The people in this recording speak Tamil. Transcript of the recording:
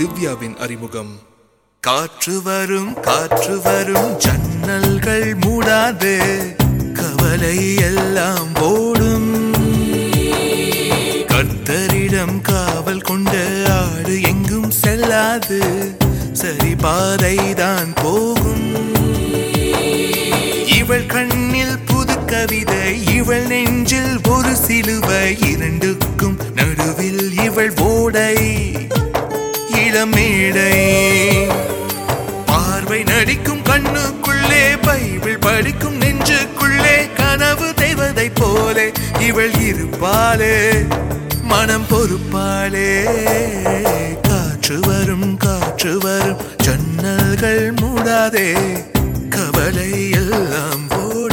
திவ்யாவின் அறிமுகம் காற்று வரும் காற்று வரும் ஜன்னல்கள் மூடாது கவலை எல்லாம் ஓடும் கர்த்தரிடம் காவல் கொண்ட ஆடு எங்கும் செல்லாது சரி பாதைதான் போகும் இவள் கண்ணில் புது கவிதை இவள் நெஞ்சில் ஒரு சிலுவை இரண்டுக்கும் நடுவில் இவள் ஓடை இளமேடை பார்வை நடிக்கும் கண்ணுக்குள்ளே பைபிள் படிக்கும் நெஞ்சுக்குள்ளே கனவு தெய்வதை போலே இவள் இருப்பாளே மனம் பொறுப்பாளே காற்று வரும் காற்று வரும் ஜன்னல்கள் மூடாதே கவலை எல்லாம் போட